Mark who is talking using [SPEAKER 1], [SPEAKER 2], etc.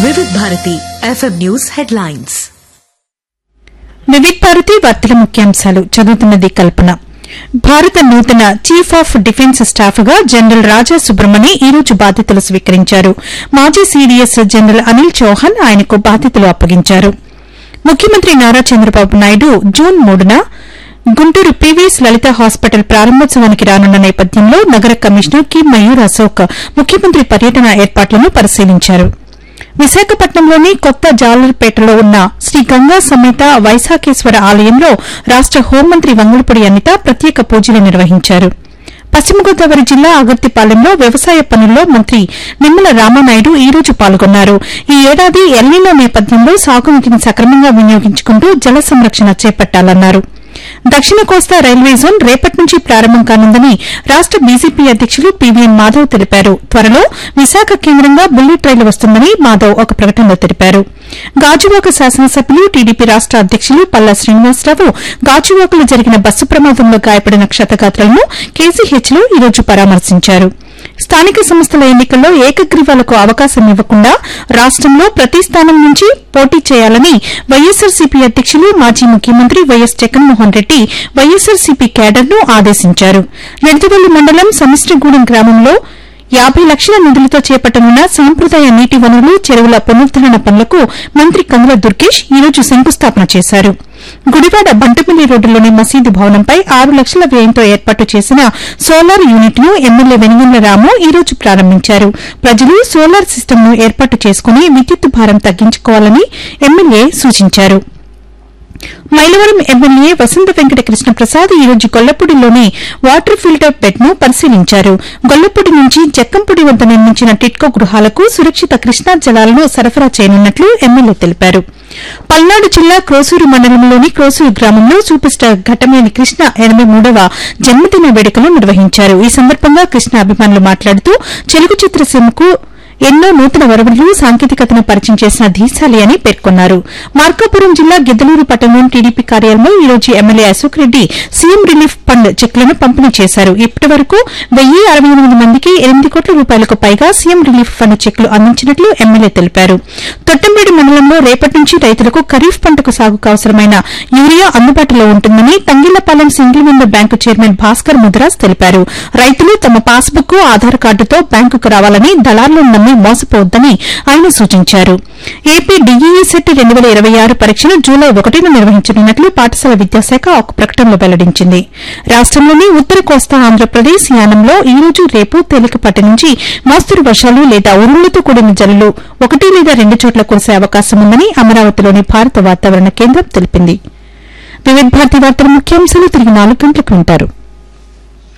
[SPEAKER 1] వివిధ Bharati FM news headlines
[SPEAKER 2] వివిధ భారతి వార్తల ముఖ్యాంశాలు చదువుతున్నది కల్పన భారత నూతన చీఫ్ ఆఫ్ డిఫెన్స్ స్టాఫ్ గా జనరల్ రాజా సుబ్రమణి ఈ రోజు బాధ్యతలు స్వీకరించారు మాజీ సీడీఎస్ జనరల్ అనిల్ చౌహాన్ ఆయనకు బాధ్యతలు అప్పగించారు ముఖ్యమంత్రి నారా చంద్రబాబు నాయుడు జూన్ మూడున గుంటూరు పీవీఎస్ లలిత హాస్పిటల్ ప్రారంభోత్సవానికి రానున్న నేపథ్యంలో నగర కమిషనర్ కి మయూర్ అశోక్ ముఖ్యమంత్రి పర్యటన ఏర్పాట్లను పరిశీలించారు విశాఖపట్నంలోని కొత్త జాలర్పేటలో ఉన్న శ్రీ గంగా సమేత వైశాఖేశ్వర ఆలయంలో రాష్ట హోంమంత్రి వంగలపూడి అనిత ప్రత్యేక పూజలు నిర్వహించారు పశ్చిమ గోదావరి జిల్లా అగర్తిపాలెంలో వ్యవసాయ పనుల్లో మంత్రి నిమ్మల రామానాయుడు ఈ రోజు పాల్గొన్నారు ఈ ఏడాది ఎల్నీలో నేపథ్యంలో సాగునీటిని సక్రమంగా వినియోగించుకుంటూ జల సంరక్షణ చేపట్టాలన్నారు దక్షిణ కోస్తా రైల్వే జోన్ రేపటి నుంచి ప్రారంభం కానుందని రాష్ట బీజేపీ అధ్యకులు పీవీఎన్ మాధవ్ తెలిపారు త్వరలో విశాఖ కేంద్రంగా బుల్లెట్ రైలు వస్తుందని మాధవ్ ఒక ప్రకటనలో తెలిపారు గాజువాక శాసనసభ్యులు టీడీపీ రాష్ట అధ్యకులు పల్లా శ్రీనివాసరావు గాజువాకలో జరిగిన బస్సు ప్రమాదంలో గాయపడిన క్షతగాత్రులను కేసీహెచ్లో ఈ రోజు పరామర్శించారు స్థానిక సంస్థల ఎన్నికల్లో ఏకగ్రీవాలకు అవకాశం ఇవ్వకుండా రాష్టంలో ప్రతి స్థానం నుంచి పోటీ చేయాలని వైఎస్సార్సీపీ అధ్యకులు మాజీ ముఖ్యమంత్రి వైఎస్ జగన్మోహన్ రెడ్డి వైఎస్సార్సీపీ క్యాడర్ను ఆదేశించారు నిడదవల్లి మండలం సమిష్టిగూడెం గ్రామంలో యాబై లక్షల నిధులతో చేపట్టనున్న సాంప్రదాయ నీటి వనరులు చెరువుల పునరుద్దరణ పనులకు మంత్రి కందుల దుర్గేష్ ఈ రోజు శంకుస్థాపన చేశారు గుడివాడ బంటమిల్లి రోడ్డులోని మసీదు భవనంపై ఆరు లక్షల వ్యయంతో ఏర్పాటు చేసిన సోలార్ యూనిట్ ను ఎమ్మెల్యే వెనుగండ్ల రాము ఈ రోజు ప్రారంభించారు ప్రజలు సోలార్ సిస్టమ్ ను ఏర్పాటు చేసుకుని విద్యుత్ భారం తగ్గించుకోవాలని ఎమ్మెల్యే సూచించారు మైలవరం ఎమ్మెల్యే వసంత వెంకట కృష్ణ ప్రసాద్ ఈ రోజు గొల్లపూడిలోని వాటర్ ఫిల్టర్ బెడ్ ను పరిశీలించారు గొల్లపూడి నుంచి జక్కంపూడి వద్ద నిర్మించిన టిట్కో గృహాలకు సురక్షిత కృష్ణా జలాలను సరఫరా చేయనున్నట్లు ఎమ్మెల్యే తెలిపారు పల్నాడు జిల్లా క్రోసూరు మండలంలోని క్రోసూరు గ్రామంలో సూపర్ స్టార్ ఘటమేని కృష్ణ ఎనబై మూడవ జన్మదిన వేడుకలు నిర్వహించారు ఈ సందర్భంగా కృష్ణ అభిమానులు మాట్లాడుతూ తెలుగు చిత్రసీమకు ఎన్నో నూతన వరవడులు సాంకేతికతను పరిచయం చేసిన ధీశాలి అని పేర్కొన్నారు మార్కాపురం జిల్లా గిద్దలూరు పట్టణంలోని టీడీపీ కార్యాలయంలో ఈ రోజు MLA Ashok Reddy CM relief fund చెక్లను పంపిణీ చేశారు ఇప్పటి వరకు వెయ్యి అరవై ఎనిమిది మందికి ఎనిమిది కోట్ల రూపాయలకు పైగా సీఎం రిలీఫ్ ఫండ్ చెక్లు అందించినట్లు ఎమ్మెల్యే తెలిపారు తొట్టంబేడి మండలంలో రేపటి నుంచి రైతులకు ఖరీఫ్ పంటకు సాగుకు అవసరమైన యూరియా అందుబాటులో ఉంటుందని Thangillapalem single window bank chairman Bhaskar Mudiraj తెలిపారు రైతులు తమ పాస్బుక్ ఆధార్ కార్డుతో బ్యాంకుకు రావాలని దళారులను నమ్మి మోసపోవద్దని ఆయన సూచించారు ఏపీ డీఈఈ సెట్ రెండు వేల ఇరవై ఆరు పరీక్షను జూలై ఒకటిన నిర్వహించనున్నట్లు పాఠశాల విద్యాశాఖ ఒక ప్రకటనలో వెల్లడించింది రాష్టంలోని ఉత్తర కోస్తా ఆంధ్రప్రదేశ్ యానంలో ఈ రోజు రేపు తేలికపాటి నుంచి మోస్తరు వర్షాలు లేదా ఉరుములతో కూడిన జల్లులు ఒకటి లేదా రెండు చోట్ల కురిసే అవకాశం ఉందని అమరావతిలోని భారత వాతావరణ కేంద్రం తెలిపింది వివిధ భారతి వార్తల ముఖ్యాంశాలు తిరిగి నాలుగు గంటలకు వింటారు